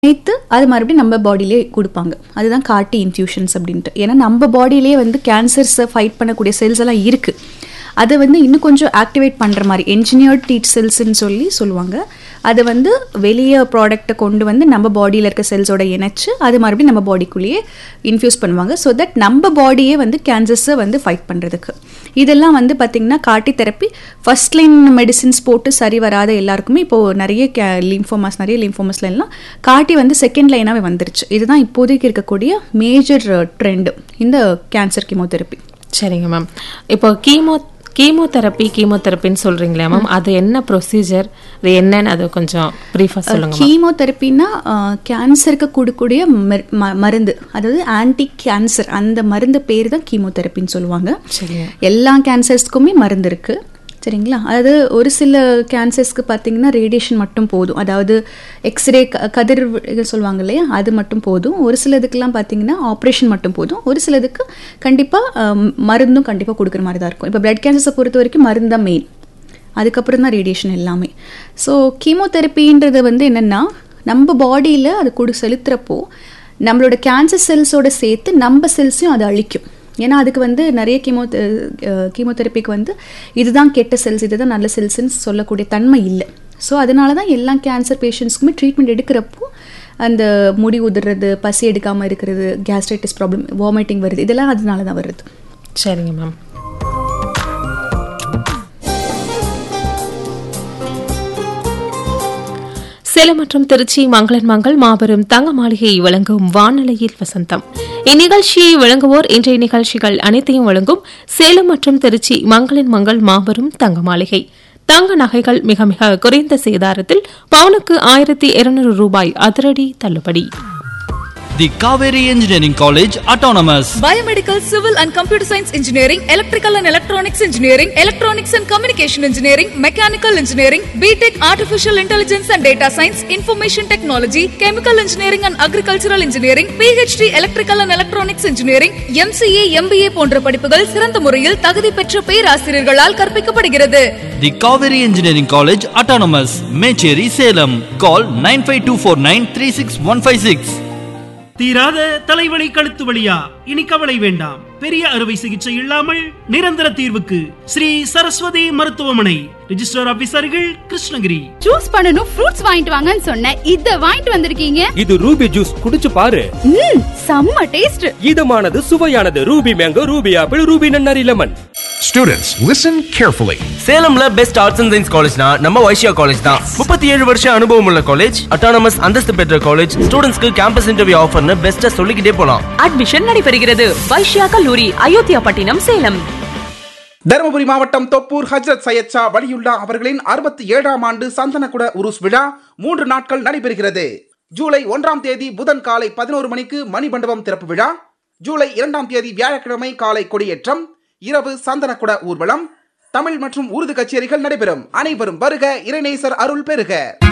நேற்று அது மறுபடியும் நம்ம பாடியிலே கொடுப்பாங்க அதுதான் காட்டி இன்ஃபியூஷன்ஸ் அப்படின்ட்டு ஏன்னா நம்ம பாடியிலே வந்து கேன்சர்ஸை ஃபைட் பண்ணக்கூடிய செல்ஸ் எல்லாம் இருக்குது அதை வந்து இன்னும் கொஞ்சம் ஆக்டிவேட் பண்ணுற மாதிரி என்ஜினியர்ட் டீட் செல்ஸ்ன்னு சொல்லி சொல்லுவாங்க அது வந்து வெளியே ப்ராடக்ட்டை கொண்டு வந்து நம்ம பாடியில் இருக்க செல்ஸோட இணைச்சு அது மறுபடியும் நம்ம பாடிக்குள்ளேயே இன்ஃபியூஸ் பண்ணுவாங்க ஸோ தட் நம்ம பாடியே வந்து கேன்சர்ஸை வந்து ஃபைட் பண்ணுறதுக்கு இதெல்லாம் வந்து பார்த்திங்கன்னா காட்டி தெரப்பி ஃபர்ஸ்ட் லைன் மெடிசின்ஸ் போட்டு சரி வராத எல்லாருக்குமே இப்போது நிறைய கே லிம்ஃபோமாஸ் நிறைய லிம்ஃபோமாஸ்ல எல்லாம் காட்டி வந்து செகண்ட் லைனாகவே வந்துருச்சு இதுதான் இப்போதைக்கு இருக்கக்கூடிய மேஜர் ட்ரெண்டு இந்த கேன்சர் கீமோதெரப்பி சரிங்க மேம் இப்போ கீமோ கீமோதெரப்பி கீமோதெரப்பின்னு சொல்றீங்களா மேம் அது என்ன ப்ரொசீஜர் அது என்னன்னு அது கொஞ்சம் ப்ரீஃபாக சொல்லுங்க ma'am. கீமோதெரப்பின்னா கேன்சருக்கு கொடுக்கக்கூடிய மரு- ம- மருந்து அதாவது ஆன்டி கேன்சர் அந்த மருந்து பேர் தான் கீமோதெரப்பின்னு சொல்லுவாங்க சரிங்க எல்லா கேன்சர்ஸ்க்குமே மருந்து இருக்கு சரிங்களா அதாவது ஒரு சில கேன்சர்ஸ்க்கு பார்த்தீங்கன்னா ரேடியேஷன் மட்டும் போதும் அதாவது எக்ஸ்ரே கதிர் இது சொல்லுவாங்க இல்லையா அது மட்டும் போதும் ஒரு சிலதுக்கெல்லாம் பார்த்தீங்கன்னா ஆப்ரேஷன் மட்டும் போதும் ஒரு சிலதுக்கு கண்டிப்பாக மருந்தும் கண்டிப்பாக கொடுக்குற மாதிரி தான் இருக்கும் இப்போ பிளட் கேன்சர்ஸை பொறுத்த வரைக்கும் மருந்து தான் மெயின் அதுக்கப்புறம் தான் ரேடியேஷன் எல்லாமே ஸோ கீமோதெரப்பின்றது வந்து என்னென்னா நம்ம பாடியில் அது கொடு செலுத்துகிறப்போ நம்மளோட கேன்சர் செல்ஸோட சேர்த்து நம்ம செல்ஸையும் அது அழிக்கும் ஏன்னா அதுக்கு வந்து நிறைய கீமோ கீமோதெரப்பிக்கு வந்து இதுதான் கெட்ட செல்ஸ் இதுதான் நல்ல செல்ஸ்ன்னு சொல்லக்கூடிய தன்மை இல்லை ஸோ அதனால தான் எல்லா கேன்சர் பேஷண்ட்ஸ்க்குமே ட்ரீட்மெண்ட் எடுக்கிறப்போ அந்த முடி உதிர்றது பசி எடுக்காமல் இருக்கிறது கேஸ்ட்ரைட்டிஸ் ப்ராப்ளம் வாமிட்டிங் வருது இதெல்லாம் அதனால தான் வருது சரிங்க மேம் சேலம் மற்றும் திருச்சி மங்களன் மங்கள் மாபெரும் தங்க மாளிகையை வழங்கும் வானொலியில் வசந்தம் இந்நிகழ்ச்சியை வழங்குவோர் இன்றைய நிகழ்ச்சிகள் அனைத்தையும் வழங்கும் சேலம் மற்றும் திருச்சி மங்களன் மங்கள் மாபெரும் தங்க மாளிகை தங்க நகைகள் மிக மிக குறைந்த சேதாரத்தில் பவுனுக்கு ஆயிரத்தி இருநூறு ரூபாய் அதிரடி தள்ளுபடி The Kaveri Engineering College Autonomous. Biomedical, Civil and Computer Science Engineering, Electrical and Electronics Engineering, Electronics and Communication Engineering, Mechanical Engineering, BTech Artificial Intelligence and Data Science, Information Technology, Chemical Engineering and Agricultural Engineering, PhD Electrical and Electronics Engineering, MCA, MBA போன்ற படிப்புகள் சிறந்த முறையில் தகுதி பெற்ற பேராசிரியர்களால் கற்பிக்கப்படுகிறது The Kaveri Engineering College Autonomous. Mecheri Salem. Call 95249 தீராத தலைவலி கழுத்து வலியா இனி கவலை வேண்டாம் பெரிய அறுவை சிகிச்சை இல்லாமல் நிரந்தர தீர்வுக்கு ஸ்ரீ சரஸ்வதி மருத்துவமனை ரிஜிஸ்டர் ஆபீசர்கள் கிருஷ்ணகிரி ஜூஸ் பண்ணனும் ஃப்ரூட்ஸ் வாங்கிட்டு வாங்கன்னு சொன்னேன் இத வாங்கிட்டு வந்திருக்கீங்க இது ரூபி ஜூஸ் குடிச்சு பாரு ம் செம்ம டேஸ்ட் இதமானது சுவையானது Ruby mango Ruby apple Ruby நன்னாரி லெமன் Students, listen carefully. சேலம்ல பெஸ்ட் ஆர்ட்ஸ் அண்ட் சயின்ஸ் காலேஜ்னா நம்ம வைஷ்யா காலேஜ் தான் முப்பத்தி ஏழு வருஷம் அனுபவம் உள்ள காலேஜ் அட்டானமஸ் அந்தஸ்து பெற்ற காலேஜ் ஸ்டூடெண்ட்ஸ்க்கு கேம்பஸ் இன்டர்வியூ ஆஃபர்னு பெஸ்ட்டா சொல்லிக்கிட்டே போலாம் அட்மிஷன் நடைபெறுகிறது வைஷ்யா கல்லூரி அயோத்தியா பட்டினம் சேலம் தருமபுரி மாவட்டம் தொப்பூர் ஹஜ்ரத் சையத் ஷா வலியுல்லா அவர்களின் அறுபத்தி ஏழாம் ஆண்டு சந்தனக்குட உருஸ் விழா மூன்று நாட்கள் நடைபெறுகிறது ஜூலை ஒன்றாம் தேதி புதன் காலை பதினோரு மணிக்கு மணிமண்டபம் திறப்பு விழா ஜூலை இரண்டாம் தேதி வியாழக்கிழமை காலை கொடியேற்றம் இரவு சந்தனக்குட ஊர்வலம் தமிழ் மற்றும் உருது கச்சேரிகள் நடைபெறும் அனைவரும் வருக இறைநேசர் அருள் பெறுக